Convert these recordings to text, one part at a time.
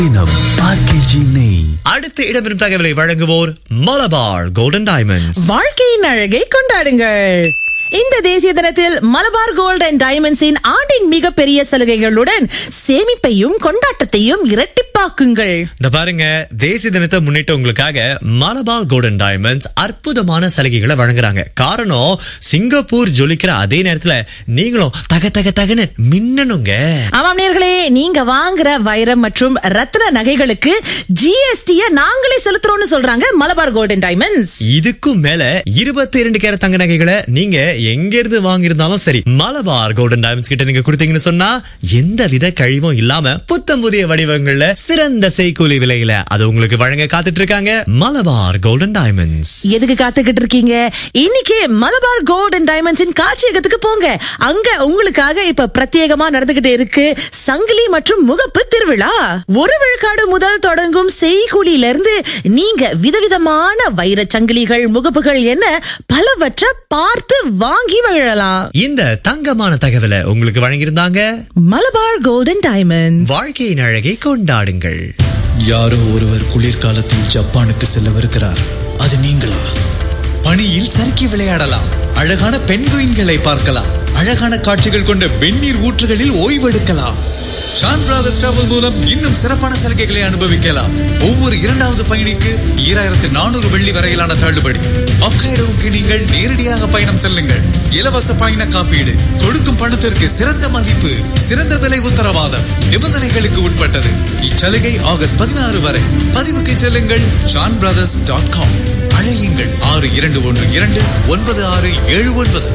தினம் ஆர்கேஜி நெய் அடுத்த இடம்பெறும் தகவலை வழங்குவோர் மலபார் கோல்டன் டைமண்ட்ஸ் வாழ்க்கையின் அழகை கொண்டாடுங்கள் இந்த தேசிய தினத்தில் மலபார் கோல்ட் அண்ட் டைமண்ட்ஸின் ஆண்டின் மிகப்பெரிய சலுகைகளுடன் சேமிப்பையும் கொண்டாட்டத்தையும் இரட்டிப்பாக்குங்கள் இந்த பாருங்க தேசிய தினத்தை முன்னிட்டு உங்களுக்காக மலபார் கோல்டன் டைமண்ட்ஸ் அற்புதமான சலுகைகளை வழங்குறாங்க காரணம் சிங்கப்பூர் ஜொலிக்கிற அதே நேரத்துல நீங்களும் தக தக தகன்னு மின்னணுங்க ஆமாம் நேர்களே நீங்க வாங்குற வைரம் மற்றும் ரத்ன நகைகளுக்கு ஜிஎஸ்டிய நாங்களே செலுத்துறோம்னு சொல்றாங்க மலபார் கோல்ட் அண்ட் டைமண்ட்ஸ் இதுக்கும் மேல இருபத்தி இரண்டு கேரட் தங்க நகைகளை நீங்க எங்க இருந்து வாங்கியிருந்தாலும் சரி மலபார் கோல்டன் டைமண்ட்ஸ் கிட்ட நீங்க கொடுத்தீங்கன்னு சொன்னா எந்த வித கழிவும் இல்லாம புத்தம் புதிய வடிவங்கள்ல சிறந்த செய்கூலி விலையில அது உங்களுக்கு வழங்க காத்துட்டு இருக்காங்க மலபார் கோல்டன் டைமண்ட்ஸ் எதுக்கு காத்துக்கிட்டு இருக்கீங்க இன்னைக்கு மலபார் கோல்ட் அண்ட் டைமண்ட்ஸின் காட்சியகத்துக்கு போங்க அங்க உங்களுக்காக இப்ப பிரத்யேகமா நடந்துகிட்டு இருக்கு சங்கிலி மற்றும் முகப்பு திருவிழா ஒரு விழுக்காடு முதல் தொடங்கும் செய்கூலியில இருந்து நீங்க விதவிதமான வைரச் சங்கிலிகள் முகப்புகள் என பலவற்றை பார்த்து வாங்கி மகிழலாம் இந்த தங்கமான தகவலை உங்களுக்கு வழங்கியிருந்தாங்க மலபார் கோல்டன் டைமண்ட் வாழ்க்கையின் அழகை கொண்டாடுங்கள் யாரோ ஒருவர் குளிர்காலத்தில் ஜப்பானுக்கு செல்லவிருக்கிறார் அது நீங்களா பனியில் சறுக்கி விளையாடலாம் அழகான பெண்குயின்களை பார்க்கலாம் அழகான காட்சிகள் கொண்ட வெந்நீர் ஊற்றுகளில் ஓய்வெடுக்கலாம் ஷான் பிரதர்ஸ் டிராவல் மூலம் இன்னும் சிறப்பான சலுகைகளை அனுபவிக்கலாம் ஒவ்வொரு இரண்டாவது பயணிக்கு ஈராயிரத்து நானூறு வெள்ளி வரையிலான தள்ளுபடி ஹொக்கைடோவுக்கு நீங்கள் நேரடியாக பயணம் செல்லுங்கள் இலவச பயண காப்பீடு கொடுக்கும் பணத்திற்கு சிறந்த மதிப்பு சிறந்த விலை உத்தரவாதம் நிபந்தனைகளுக்கு உட்பட்டது இச்சலுகை ஆகஸ்ட் பதினாறு வரை பதிவுக்கு செல்லுங்கள் ஷான் பிரதர்ஸ் டாட் காம் அழையுங்கள் ஆறு இரண்டு ஒன்று இரண்டு ஒன்பது ஆறு ஏழு ஒன்பது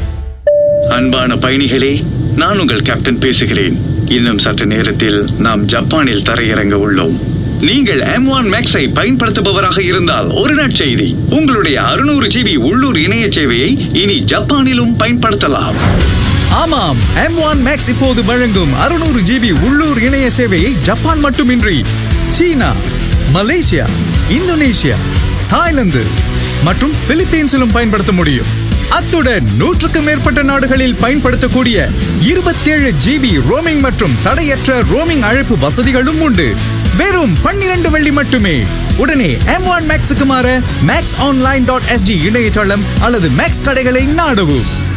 அன்பான பயணிகளே நான் உங்கள் கேப்டன் பேசுகிறேன் இன்னும் சற்று நேரத்தில் நாம் ஜப்பானில் தரையிறங்க உள்ளோம் நீங்கள் M1 மேக்ஸை பயன்படுத்துபவராக இருந்தால் ஒரு நற்செய்தி உங்களுடைய அறுநூறு ஜிபி உள்ளூர் இணைய சேவையை இனி ஜப்பானிலும் பயன்படுத்தலாம் ஆமாம் M1 மேக்ஸ் இப்போது வழங்கும் அறுநூறு ஜிபி உள்ளூர் இணைய சேவையை ஜப்பான் மட்டுமின்றி சீனா மலேசியா இந்தோனேஷியா தாய்லாந்து மற்றும் பிலிப்பீன்ஸிலும் பயன்படுத்த முடியும் அத்துடன் நூற்றுக்கும் மேற்பட்ட நாடுகளில் பயன்படுத்தக்கூடிய இருபத்தேழு ஜிபி ரோமிங் மற்றும் தடையற்ற ரோமிங் அழைப்பு வசதிகளும் உண்டு வெறும் பன்னிரண்டு வெள்ளி மட்டுமே உடனே M1 மேக்ஸுக்கு மாற மேக்ஸ் ஆன்லைன் டாட் எஸ்டி இணையதளம் அல்லது மேக்ஸ் கடைகளை நாடவும்